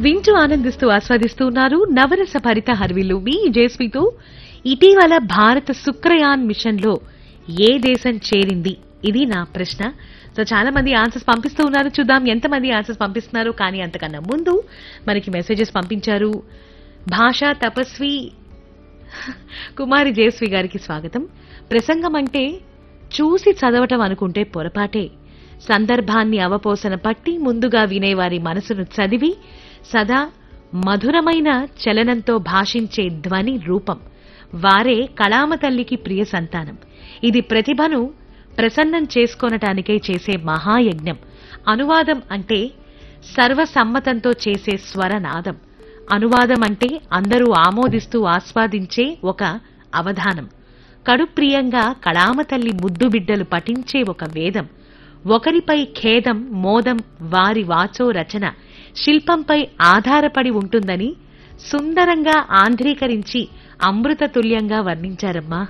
వింటూ ఆనందిస్తూ ఆస్వాదిస్తూ ఉన్నారు నవరస భరిత హర్విల్లు మీ జేస్వితో ఇటీవల భారత శుక్రయాన్ మిషన్ లో ఏ దేశం చేరింది ఇది నా ప్రశ్న సో చాలా మంది ఆన్సర్స్ పంపిస్తూ ఉన్నారు చూద్దాం ఎంతమంది ఆన్సర్స్ పంపిస్తున్నారు కానీ అంతకన్నా ముందు మనకి మెసేజెస్ పంపించారు భాషా తపస్వి కుమారి జయశ్రీ గారికి స్వాగతం ప్రసంగం అంటే చూసి చదవటం అనుకుంటే పొరపాటే సందర్భాన్ని అవపోసన పట్టి ముందుగా వినేవారి మనసును చదివి సదా మధురమైన చలనంతో భాషించే ధ్వని రూపం వారే కళామ తల్లికి ప్రియ సంతానం ఇది ప్రతిభను ప్రసన్నం చేసుకొనటానికై చేసే మహాయజ్ఞం అనువాదం అంటే సర్వసమ్మతంతో చేసే స్వరనాదం అనువాదం అంటే అందరూ ఆమోదిస్తూ ఆస్వాదించే ఒక అవధానం కడుప్రియంగా కళామతల్లి ముద్దు బిడ్డలు పఠించే ఒక వేదం ఒకరిపై ఖేదం మోదం వారి వాచో రచన శిల్పంపై ఆధారపడి ఉంటుందని సుందరంగా ఆంధ్రీకరించి అమృత తుల్యంగా వర్ణించారమ్మా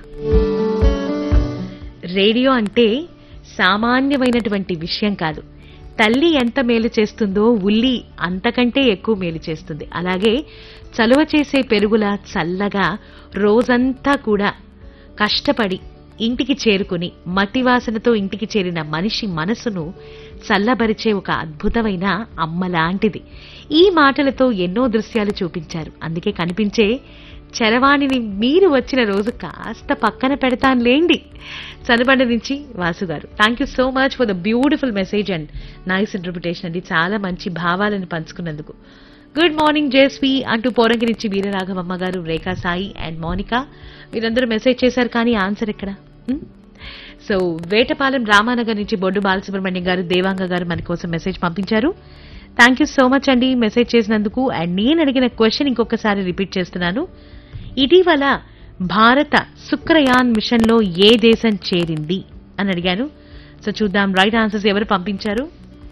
రేడియో అంటే సామాన్యమైనటువంటి విషయం కాదు తల్లి ఎంత మేలు చేస్తుందో ఉల్లి అంతకంటే ఎక్కువ మేలు చేస్తుంది అలాగే చలువ చేసే పెరుగుల చల్లగా రోజంతా కూడా కష్టపడి ఇంటికి చేరుకుని మట్టి వాసనతో ఇంటికి చేరిన మనిషి మనసును చల్లబరిచే ఒక అద్భుతమైన అమ్మ లాంటిది ఈ మాటలతో ఎన్నో దృశ్యాలు చూపించారు అందుకే కనిపించే చరవాణిని మీరు వచ్చిన రోజు కాస్త పక్కన పెడతానులేండి చనబండ నుంచి వాసు గారు thank you so much for the beautiful message and nice interpretation అండి చాలా మంచి భావాలను పంచుకున్నందుకు గుడ్ మార్నింగ్ జేస్వి అంటూ పోరంగి నుంచి వీరరాఘవమ్మ గారు రేఖా సాయి అండ్ మోనిక వీరందరూ మెసేజ్ చేశారు కానీ ఆన్సర్ ఎక్కడ హ్మ్? సో వేటపాలెం రామానగర్ నుంచి బొడ్డు బాలసుబ్రహ్మణ్యం గారు దేవాంగ గారు మన కోసం మెసేజ్ పంపించారు థ్యాంక్ యూ సో మచ్ అండి మెసేజ్ చేసినందుకు అండ్ నేను అడిగిన క్వశ్చన్ ఇంకొకసారి రిపీట్ చేస్తున్నాను ఇటీవల భారత శుక్రయాన్ మిషన్ లో ఏ దేశం చేరింది అని అడిగాను సో చూద్దాం రైట్ ఆన్సర్స్ ఎవరు పంపించారు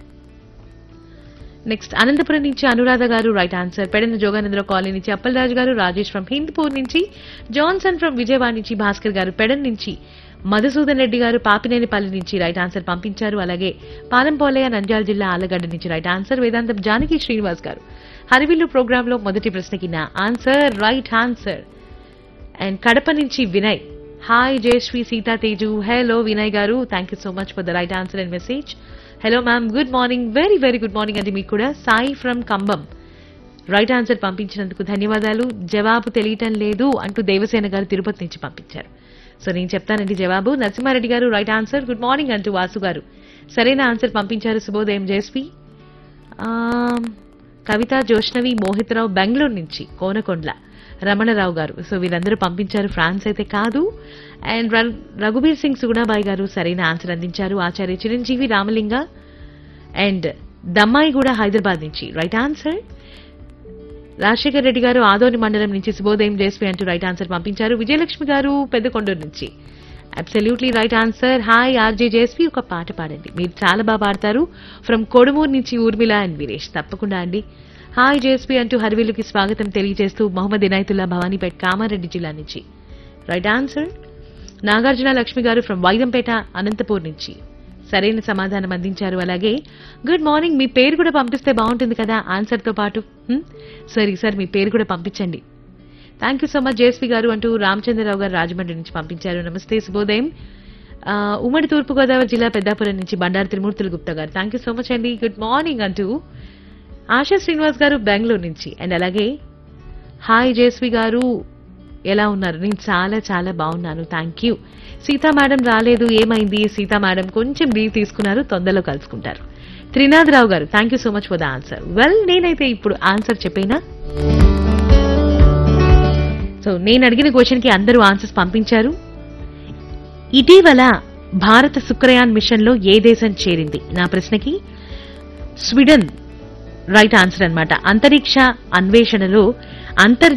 నెక్స్ట్ అనంతపురం నుంచి అనురాధ గారు right answer Pedana Jogananda Rao colony నుంచి అప్పలరాజు గారు రాజేష్ ఫ్రమ్ హిందూపూర్ నుంచి జాన్సన్ ఫ్రమ్ విజయవాడ నుంచి భాస్కర్ గారు పెడన్ నుంచి మధుసూదన్ రెడ్డి గారు పాపినేనిపల్లి నుంచి రైట్ ఆన్సర్ పంపించారు అలాగే పాలంపోలయ్య నంద్యాల జిల్లా ఆలగడ్డ నుంచి రైట్ ఆన్సర్ వేదాంతం జానకి శ్రీనివాస్ గారు హరివిల్లు ప్రోగ్రామ్ లో మొదటి ప్రశ్నకి నా answer right answer and Kadapa నుంచి వినయ్ హాయ్ జయశ్రీ సీతా తేజు హలో వినయ్ గారు thank you so much for the right answer and message hello ma'am good morning very very good morning అండి మీకు కూడా Sai from Kambam right answer పంపించినందుకు ధన్యవాదాలు జవాబు తెలియటం లేదు అంటూ దేవసేన గారు తిరుపతి నుంచి పంపించారు సో నేను చెప్తానండి జవాబు నరసింహారెడ్డి గారు రైట్ ఆన్సర్ గుడ్ మార్నింగ్ అంటూ వాసు గారు సరైన ఆన్సర్ పంపించారు శుభోదయం జయశ్రీ ఆమ్, కవిత జోష్నవి మోహిత్రావు బెంగళూరు నుంచి కోనకొండ్ల రమణరావు గారు సో వీరందరూ పంపించారు ఫ్రాన్స్ అయితే కాదు అండ్ ర- రఘుబీర్ సింగ్ సుగుణాబాయి గారు సరైన ఆన్సర్ అందించారు ఆచార్య చిరంజీవి రామలింగ అండ్ దమ్మాయి కూడా హైదరాబాద్ నుంచి రైట్ ఆన్సర్ రాజశేఖర్ రెడ్డి గారు ఆదోని మండలం నుంచి శుభోదయం జయశ్రీ అంటూ రైట్ ఆన్సర్ పంపించారు విజయలక్ష్మి గారు పెద్దకొండూరు నుంచి absolutely right answer hi RJ JSP ఒక పాట పాడండి మీరు చాలా బాగా పాడతారు ఫ్రమ్ కొడుమూరు నుంచి ఊర్మిళ అండ్ వీరేష్ తప్పకుండా అండి హాయ్ జేఎస్పీ అంటూ హర్వీలుకి స్వాగతం తెలియజేస్తూ మొహమ్మద్ ఇనాయతుల్లా భవానీపేట్ కామారెడ్డి జిల్లా నుంచి రైట్ ఆన్సర్ నాగార్జున లక్ష్మి గారు ఫ్రమ్ వైదంపేట అనంతపూర్ నుంచి సరైన సమాధానం అందించారు అలాగే గుడ్ మార్నింగ్ మీ పేరు కూడా పంపిస్తే బాగుంటుంది కదా ఆన్సర్ తో పాటు హ్మ్? సరే సార్ మీ పేరు కూడా పంపించండి thank you so much JSP గారు అంటూ రామచంద్రరావు గారు రాజమండ్రి నుంచి పంపించారు నమస్తే శుభోదయం ఆ, ఉమ్మడి తూర్పుగోదావరి జిల్లా పెద్దాపురం నుంచి బండారు త్రిమూర్తులు గుప్తా గారు థ్యాంక్ యూ సో మచ్ అండి గుడ్ మార్నింగ్ అంటూ ఆశా శ్రీనివాస్ గారు బెంగళూరు నుంచి అండ్ అలాగే హాయ్ జేస్వి గారు ఎలా ఉన్నారు నేను చాలా చాలా బాగున్నాను థ్యాంక్ యూ సీతా మేడం రాలేదు ఏమైంది సీతా మేడం కొంచెం లీవ్ తీసుకున్నారు తొందరలో కలుసుకుంటారు త్రినాథరావు గారు thank you so much for the answer well నేనైతే ఇప్పుడు ఆన్సర్ చెప్పేనా సో నేను అడిగిన క్వశ్చన్ కి అందరూ ఆన్సర్స్ పంపించారు ఇటీవల భారత శుక్రయాన్ మిషన్ లో ఏ దేశం చేరింది నా ప్రశ్నకి స్వీడన్ రైట్ ఆన్సర్ అన్నమాట అంతరిక్ష అన్వేషణలో అంతర్జాతీయ